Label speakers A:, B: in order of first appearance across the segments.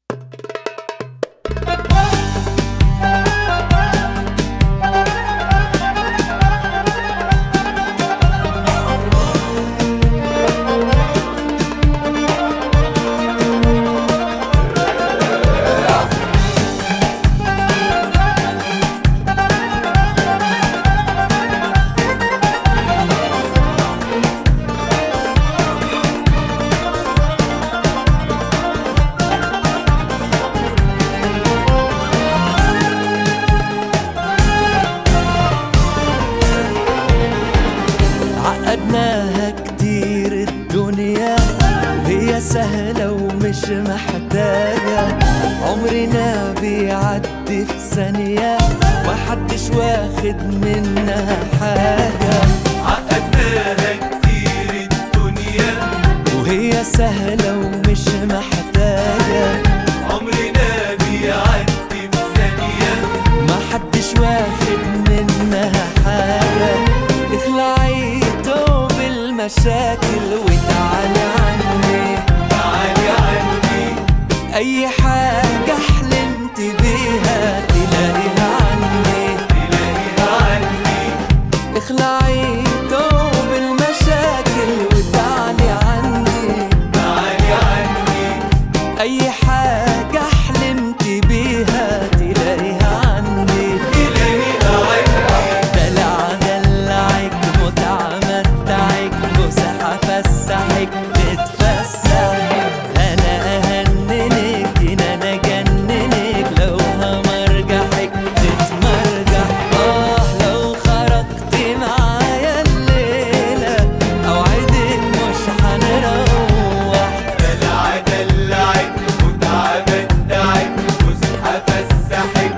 A: عقدناها كتير الدنيا وهي سهلة ومش محتاجة عمرنا بيعدي في ثانية محدش واخد منها حاجة
B: عقدناها كتير الدنيا
A: وهي سهلة ومش محتاجة
B: عمرنا بيعدي في ثانية
A: محدش واخد منها حاجة اخلعي توب المشاكل وتعالي عني
B: تعالي عني
A: أي حاجة حلمت بيها تلاقيها عني
B: تلاقيها عني
A: اخلعي توب المشاكل وتعالي عني
B: تعالي عني
A: أي حاجة حلمت بيها تلاقيها عني
B: تلاقيها عني
A: دلع دلعك متعة متعك فسحة فسحك تتفسح أنا أهننك إن أنا أجننك لو همرجحك تتمرجح آه لو خرجت معايا الليلة أوعدك مش هنروح
B: دلع دلعك متعة متعك فسحة فسحك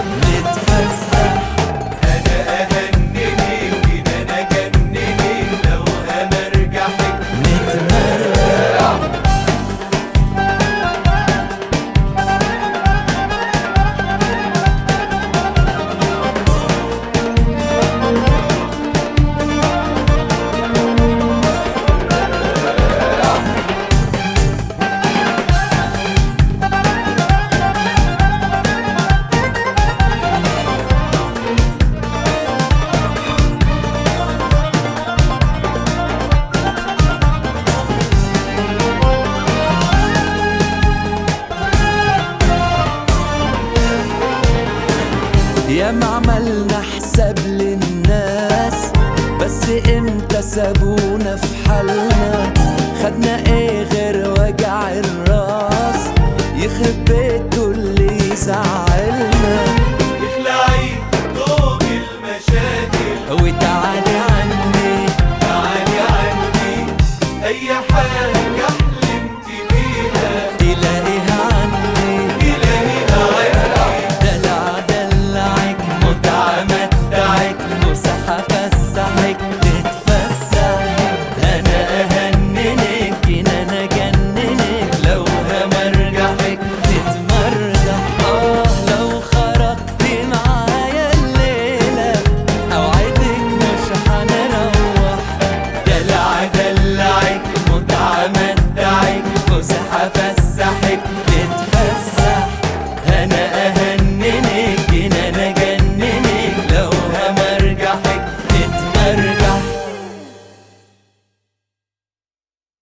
A: نتفسح
B: أنا أهننك إن أنا أجننك لو همرجحك
A: نتمرجح يا ما عملنا حساب للناس بس امتى سابونا في حالنا خدنا ايه غير وجع الراس يخرب بيته اللي يزعلنا